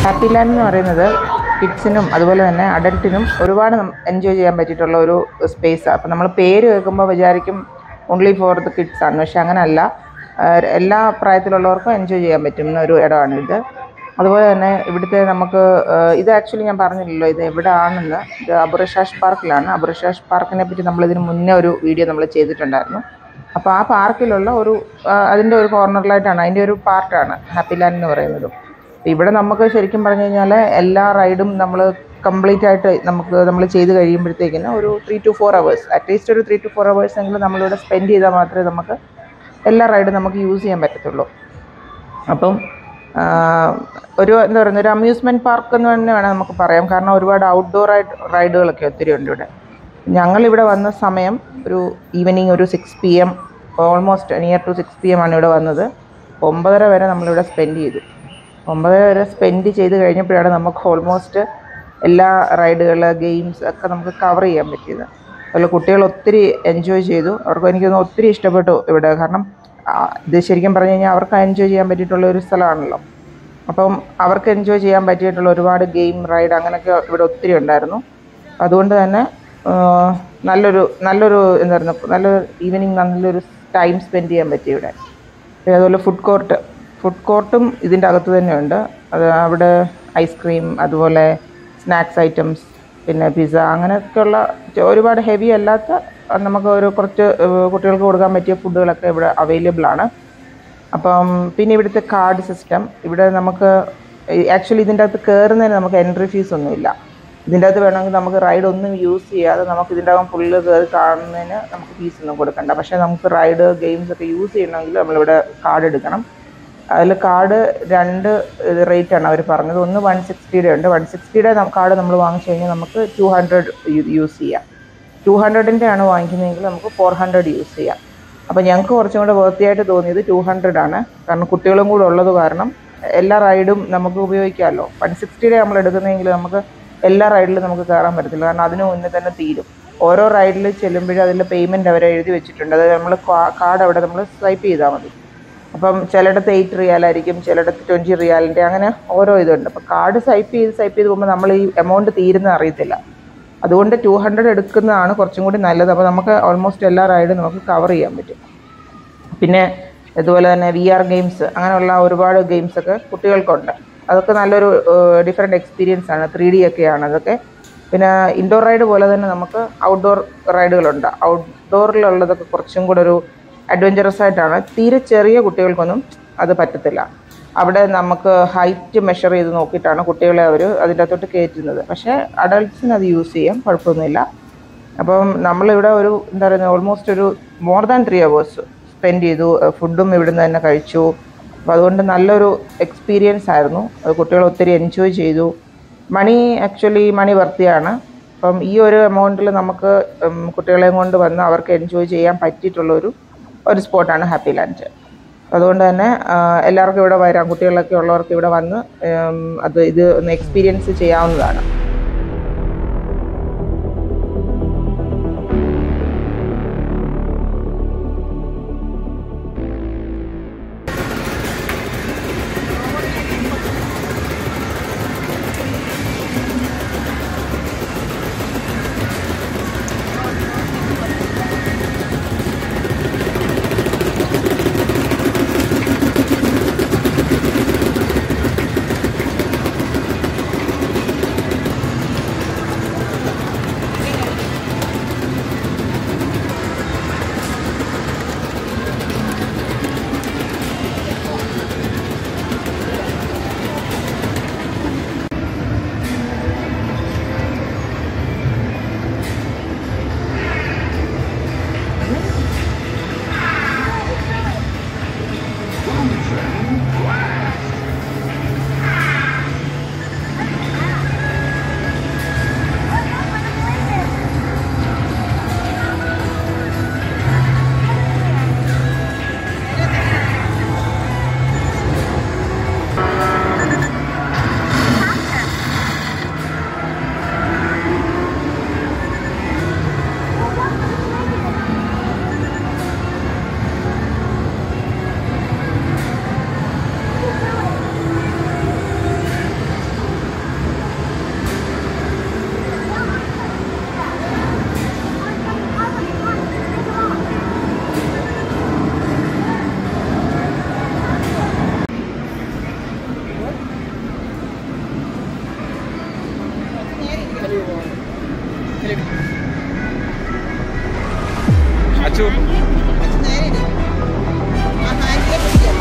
Happy land എന്ന് പറയുന്നത് കിഡ്സിനും അതുപോലെ തന്നെ അഡൽട്ടിനും ഒരുപാട് എൻജോയ് ചെയ്യാൻ പറ്റിയിട്ടുള്ള ഒരു സ്പേസാണ് അപ്പം നമ്മൾ പേര് കേൾക്കുമ്പോൾ വിചാരിക്കും ഓൺലി ഫോർ ദ കിഡ്സ് ആണ് പക്ഷെ അങ്ങനെയല്ല ആഹ് എല്ലാ പ്രായത്തിലുള്ളവർക്കും എൻജോയ് ചെയ്യാൻ പറ്റുന്ന ഒരു ഇടമാണിത് അതുപോലെ തന്നെ ഇവിടുത്തെ നമുക്ക് ആഹ് ഇത് ആക്ച്വലി ഞാൻ പറഞ്ഞില്ലല്ലോ ഇത് എവിടെയാണെന്ന് ഇത് അബുറഷാഷ് പാർക്കിലാണ് അബുറഷാഷ് പാർക്കിനെ പറ്റി നമ്മളിതിന് മുന്നേ ഒരു വീഡിയോ നമ്മൾ ചെയ്തിട്ടുണ്ടായിരുന്നു അപ്പോൾ ആ പാർക്കിലുള്ള ഒരു ആഹ് അതിൻ്റെ ഒരു കോർണറിലായിട്ടാണ് അതിൻ്റെ ഒരു പാർട്ടാണ് ഹാപ്പി ലാൻഡ് എന്ന് പറയുന്നത് ഇവിടെ നമുക്ക് ശരിക്കും പറഞ്ഞു കഴിഞ്ഞാൽ എല്ലാ റൈഡും നമ്മൾ കംപ്ലീറ്റ് ആയിട്ട് നമുക്ക് നമ്മൾ ചെയ്ത് കഴിയുമ്പോഴത്തേക്കിന് ഒരു three to four hours at least ഒരു ത്രീ ടു ഫോർ അവേഴ്സ് എങ്കിലും നമ്മളിവിടെ സ്പെൻഡ് ചെയ്താൽ മാത്രമേ നമുക്ക് എല്ലാ റൈഡും നമുക്ക് യൂസ് ചെയ്യാൻ പറ്റത്തുള്ളൂ അപ്പം ആ, ഒരു എന്താ പറയുന്നത് ഒരു അമ്യൂസ്മെൻറ്റ് പാർക്ക് എന്ന് തന്നെ വേണം നമുക്ക് പറയാം കാരണം ഒരുപാട് ഔട്ട്ഡോർ ആയിട്ട് റൈഡുകളൊക്കെ ഒത്തിരി ഉണ്ട് ഇവിടെ ഞങ്ങളിവിടെ വന്ന സമയം ഒരു ഈവനിങ് ഒരു six P M almost near to six P M ആണ് ഇവിടെ വന്നത് ഒമ്പതര വരെ നമ്മളിവിടെ സ്പെൻഡ് ചെയ്തു ഒമ്പതര വരെ സ്പെൻഡ് ചെയ്ത് കഴിഞ്ഞപ്പോഴാണ് നമുക്ക് ഓൾമോസ്റ്റ് എല്ലാ റൈഡുകൾ ഗെയിംസ് ഒക്കെ നമുക്ക് കവർ ചെയ്യാൻ പറ്റിയത് അതുപോലെ കുട്ടികൾ ഒത്തിരി എൻജോയ് ചെയ്തു അവർക്ക് എനിക്ക് തോന്നുന്നു ഒത്തിരി ഇഷ്ടപ്പെട്ടു ഇവിടെ കാരണം ആ, ഇത് ശരിക്കും പറഞ്ഞു കഴിഞ്ഞാൽ അവർക്ക് എൻജോയ് ചെയ്യാൻ പറ്റിയിട്ടുള്ള ഒരു സ്ഥലമാണല്ലോ അപ്പം അവർക്ക് എൻജോയ് ചെയ്യാൻ പറ്റിയിട്ടുള്ള ഒരുപാട് ഗെയിം റൈഡ് അങ്ങനെയൊക്കെ ഇവിടെ ഒത്തിരി ഉണ്ടായിരുന്നു അതുകൊണ്ട് തന്നെ ആ, നല്ലൊരു നല്ലൊരു എന്തായിരുന്നു നല്ലൊരു ഈവനിങ് നല്ലൊരു ടൈം സ്പെൻഡ് ചെയ്യാൻ പറ്റി ഇവിടെ പിന്നെ അതുപോലെ ഫുഡ് കോർട്ട് ഫുഡ് കോർട്ടും ഇതിൻ്റെ അകത്ത് തന്നെയുണ്ട് അത് അവിടെ ഐസ്ക്രീം അതുപോലെ സ്നാക്സ് ഐറ്റംസ് പിന്നെ പിസ്സ അങ്ങനെയൊക്കെയുള്ള ചെ- ഒരുപാട് ഹെവി അല്ലാത്ത അഹ് നമുക്ക് ഒരു കുറച്ച് ഏഹ് കുട്ടികൾക്ക് കൊടുക്കാൻ പറ്റിയ ഫുഡുകളൊക്കെ ഇവിടെ അവൈലബിൾ ആണ് അപ്പം പിന്നെ ഇവിടുത്തെ കാർഡ് സിസ്റ്റം ഇവിടെ നമുക്ക് ആക്ച്വലി ഇതിൻ്റെ അകത്ത് കയറുന്നതിന് നമുക്ക് എൻട്രി ഫീസ് ഒന്നുമില്ല ഇതിൻ്റെ അകത്ത് വേണമെങ്കിൽ നമുക്ക് റൈഡ് ഒന്നും യൂസ് ചെയ്യാതെ നമുക്ക് ഇതിൻ്റെ അകം ഫുള്ള് കയറി കാണുന്നതിന് നമുക്ക് ഫീസ് ഒന്നും കൊടുക്കണ്ട പക്ഷേ നമുക്ക് റൈഡ് ഗെയിംസ് ഒക്കെ യൂസ് ചെയ്യണമെങ്കിൽ നമ്മളിവിടെ കാർഡ് എടുക്കണം അതിൽ കാർഡ് രണ്ട് റേറ്റ് ആണ് അവർ പറഞ്ഞത് ഒന്ന് വൺ സിക്സ്റ്റിയുടെ ഉണ്ട് വൺ സിക്സ്റ്റിയുടെ കാർഡ് നമ്മൾ വാങ്ങിച്ചു കഴിഞ്ഞാൽ നമുക്ക് ടു ഹൺഡ്രഡ് യൂസ് ചെയ്യാം ടു ഹൺഡ്രഡിൻ്റെ ആണ് വാങ്ങിക്കുന്നതെങ്കിൽ നമുക്ക് ഫോർ ഹൺഡ്രഡ് യൂസ് ചെയ്യാം അപ്പോൾ ഞങ്ങൾക്ക് കുറച്ചും കൂടെ വൃത്തിയായിട്ട് തോന്നിയത് ടു ഹൺഡ്രഡ് ആണ് കാരണം കുട്ടികളും കൂടെ ഉള്ളത് കാരണം എല്ലാ റൈഡും നമുക്ക് ഉപയോഗിക്കാമല്ലോ വൺ സിക്സ്റ്റിയുടെ നമ്മൾ എടുക്കുന്നതെങ്കിൽ നമുക്ക് എല്ലാ റൈഡിലും നമുക്ക് കയറാൻ പറ്റത്തില്ല കാരണം അതിന് മുന്നേ തന്നെ തീരും ഓരോ റൈഡിൽ ചെല്ലുമ്പോഴും അതിൽ പേയ്മെൻറ്റ് അവർ എഴുതി വെച്ചിട്ടുണ്ട് അത് നമ്മൾ കാർഡ് അവിടെ നമ്മൾ സ്വൈപ്പ് ചെയ്താൽ മതി അപ്പം ചിലയിടത്ത് എയ്റ്റ് റിയാലായിരിക്കും ചിലയിടത്ത് ട്വൻറ്റി റിയാലിൻ്റെ അങ്ങനെ ഓരോ ഇതുണ്ട് അപ്പോൾ കാർഡ് സ്വൈപ്പ് ചെയ്ത് സ്വൈപ്പ് ചെയ്ത് പോകുമ്പോൾ നമ്മൾ ഈ എമൗണ്ട് തീരുന്ന അറിയത്തില്ല അതുകൊണ്ട് ടു ഹൺഡ്രഡ് എടുക്കുന്നതാണ് കുറച്ചും കൂടി നല്ലത് അപ്പോൾ നമുക്ക് ഓൾമോസ്റ്റ് എല്ലാ റൈഡും നമുക്ക് കവർ ചെയ്യാൻ പറ്റും പിന്നെ ഇതുപോലെ തന്നെ വി ആർ ഗെയിംസ് അങ്ങനെയുള്ള ഒരുപാട് ഗെയിംസൊക്കെ കുട്ടികൾക്കുണ്ട് അതൊക്കെ നല്ലൊരു ഡിഫറെൻറ്റ് എക്സ്പീരിയൻസ് ആണ് ത്രീ ഡി ഒക്കെയാണ് അതൊക്കെ പിന്നെ ഇൻഡോർ റൈഡ് പോലെ തന്നെ നമുക്ക് ഔട്ട്ഡോർ റൈഡുകളുണ്ട് ഔട്ട്ഡോറിലുള്ളതൊക്കെ കുറച്ചും കൂടെ ഒരു അഡ്വഞ്ചറസ് ആയിട്ടാണ് തീരെ ചെറിയ കുട്ടികൾക്കൊന്നും അത് പറ്റത്തില്ല അവിടെ നമുക്ക് ഹൈറ്റ് മെഷർ ചെയ്ത് നോക്കിയിട്ടാണ് കുട്ടികളെ അവർ അതിൻ്റെ അകത്തോട്ട് കയറ്റുന്നത് പക്ഷേ അഡൾട്ട്സിന് അത് യൂസ് ചെയ്യാം കുഴപ്പമൊന്നുമില്ല അപ്പം നമ്മളിവിടെ ഒരു എന്താ പറയുന്നത് ഓൾമോസ്റ്റ് ഒരു more than three hours spend ചെയ്തു ഫുഡും ഇവിടുന്ന് തന്നെ കഴിച്ചു അപ്പോൾ അതുകൊണ്ട് നല്ലൊരു എക്സ്പീരിയൻസ് ആയിരുന്നു അത് കുട്ടികൾ ഒത്തിരി എൻജോയ് ചെയ്തു മണി ആക്ച്വലി മണി വർത്തിയാണ് അപ്പം ഈ ഒരു എമൗണ്ടിൽ നമുക്ക് ഉം, കുട്ടികളെയും കൊണ്ട് വന്ന് അവർക്ക് എൻജോയ് ചെയ്യാൻ പറ്റിയിട്ടുള്ള ഒരു ഒരു സ്പോട്ടാണ് ഹാപ്പി ലാൻഡ് അതുകൊണ്ട് തന്നെ ആ, എല്ലാവർക്കും ഇവിടെ വരാം കുട്ടികളൊക്കെ ഉള്ളവർക്ക് ഇവിടെ വന്ന് ഉം, അത് ഇത് ഒന്ന് എക്സ്പീരിയൻസ് ചെയ്യാവുന്നതാണ് ഹാൻഡിൽ അച്ചു നേരെ ഇട്. ആ ഹാൻഡിലെ പിടിക്കാം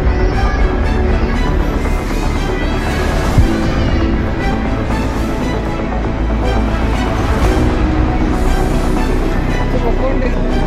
ഇത് പൊക്കോണ്ടിരിക്കും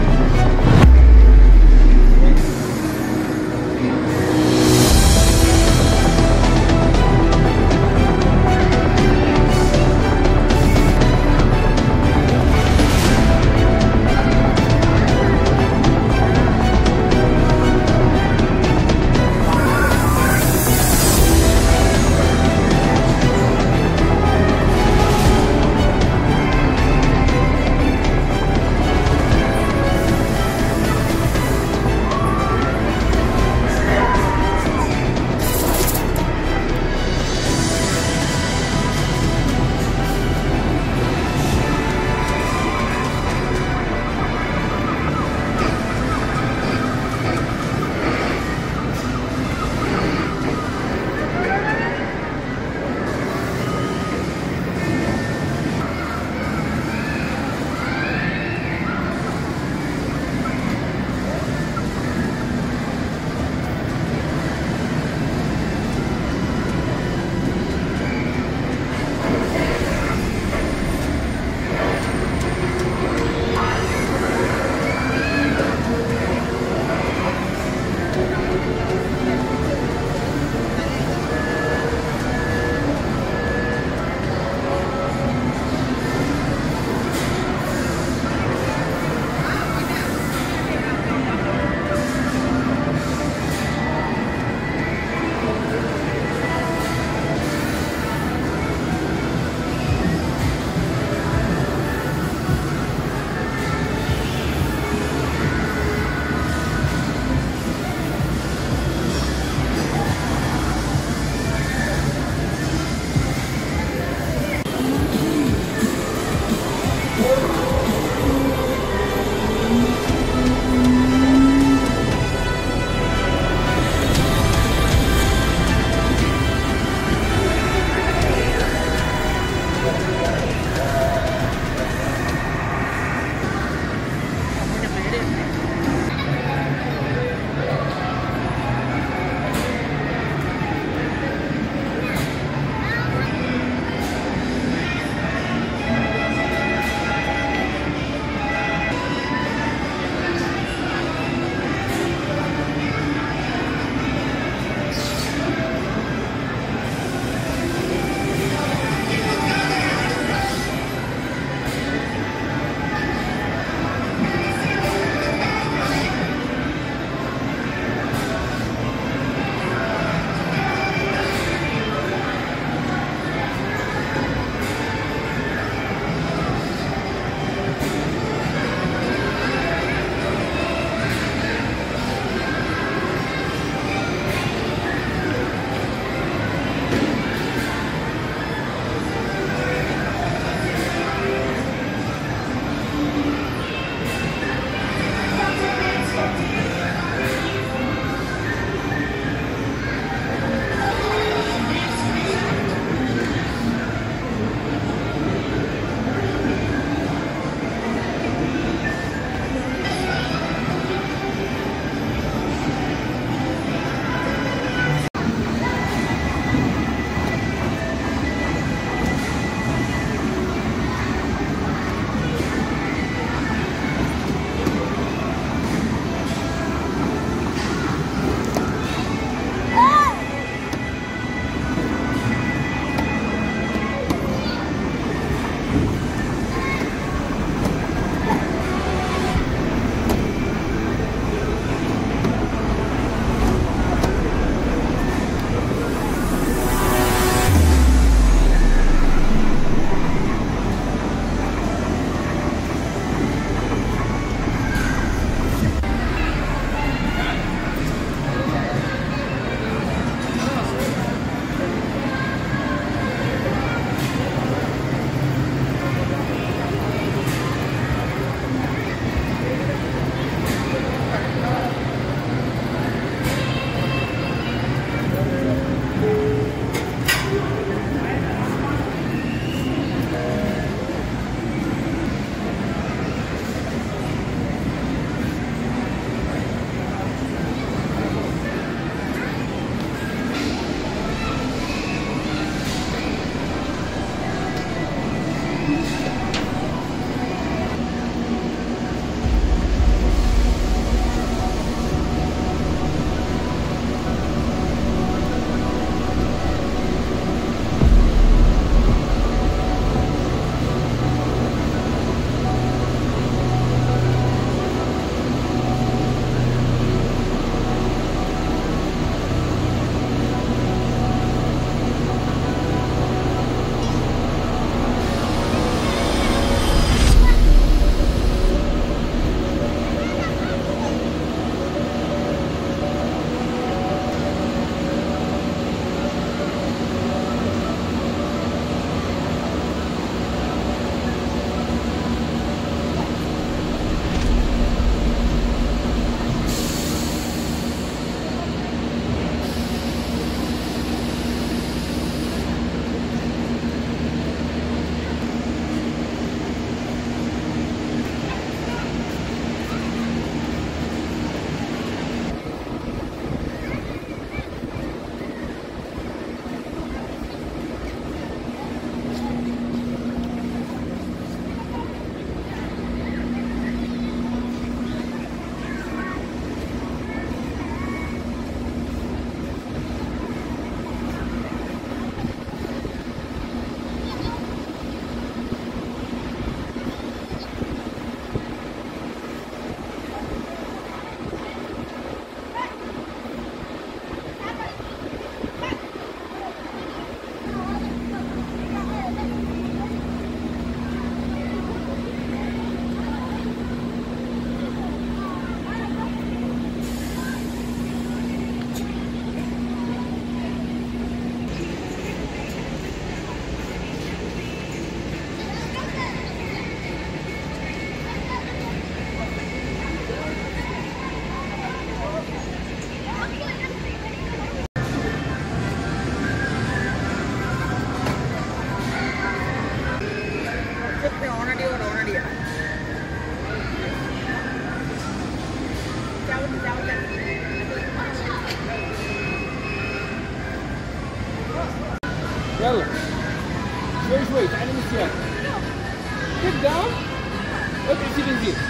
Where's Wade? I didn't see him. Get down. Okay, sit in here.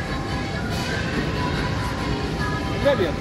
Grab him.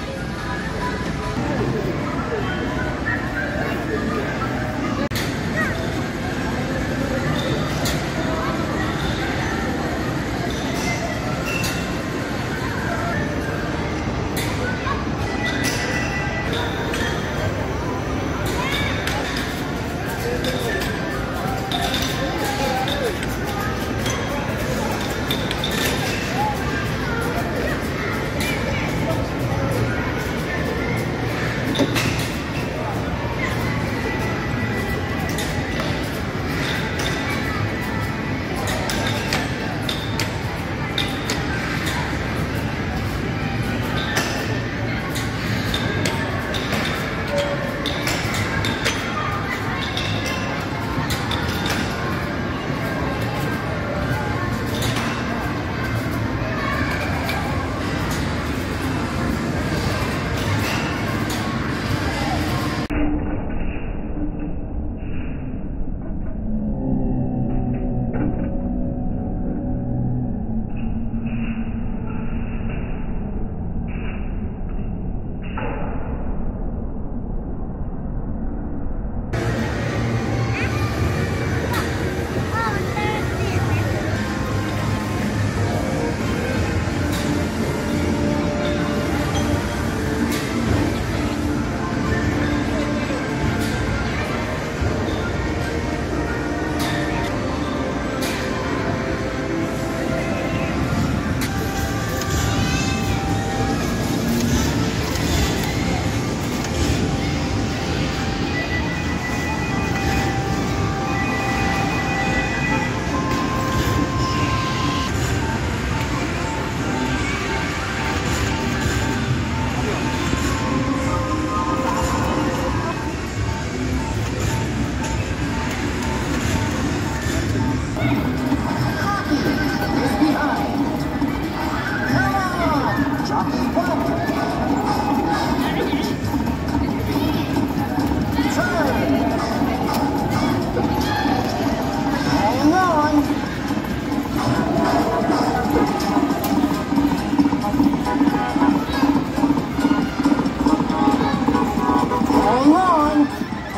Hang on.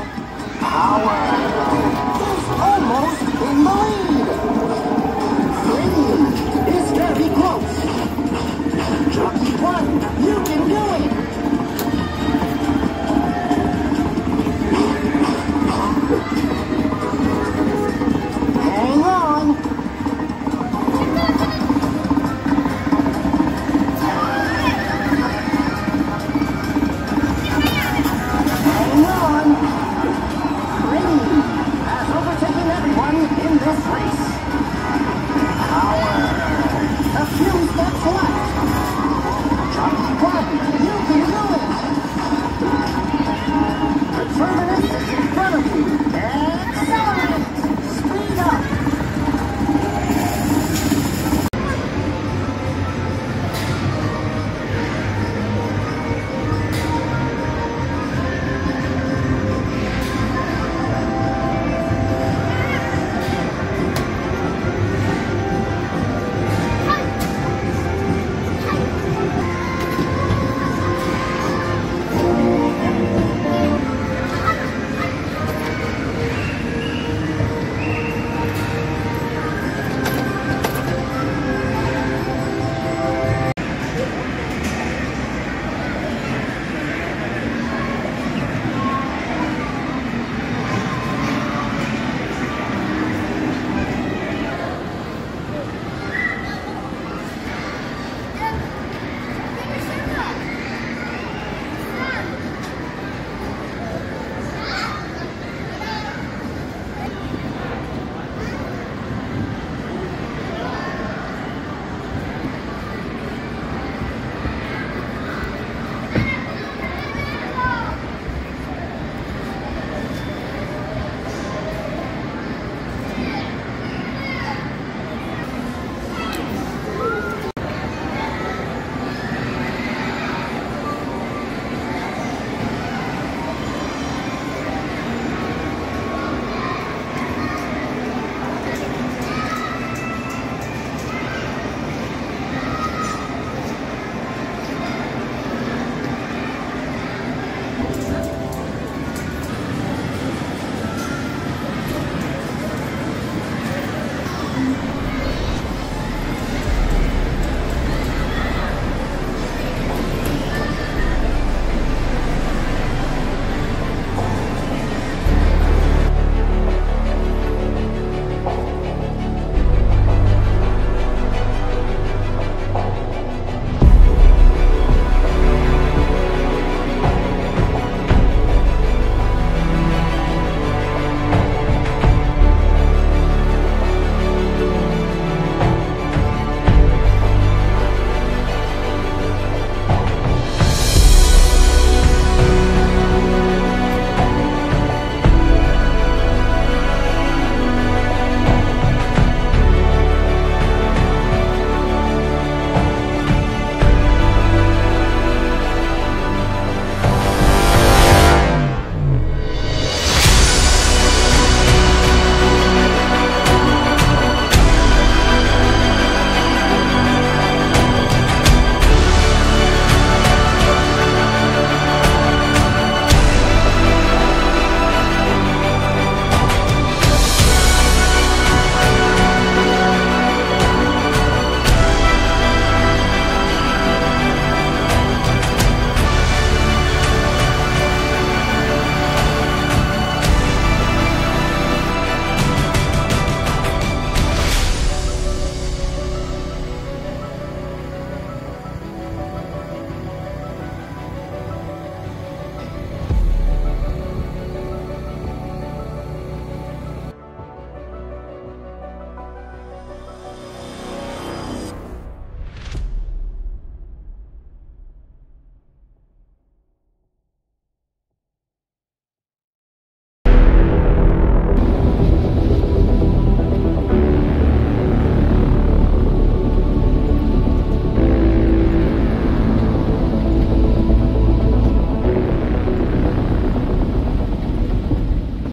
Power is almost in the lead. Green is very close. Jockey one, you can do it.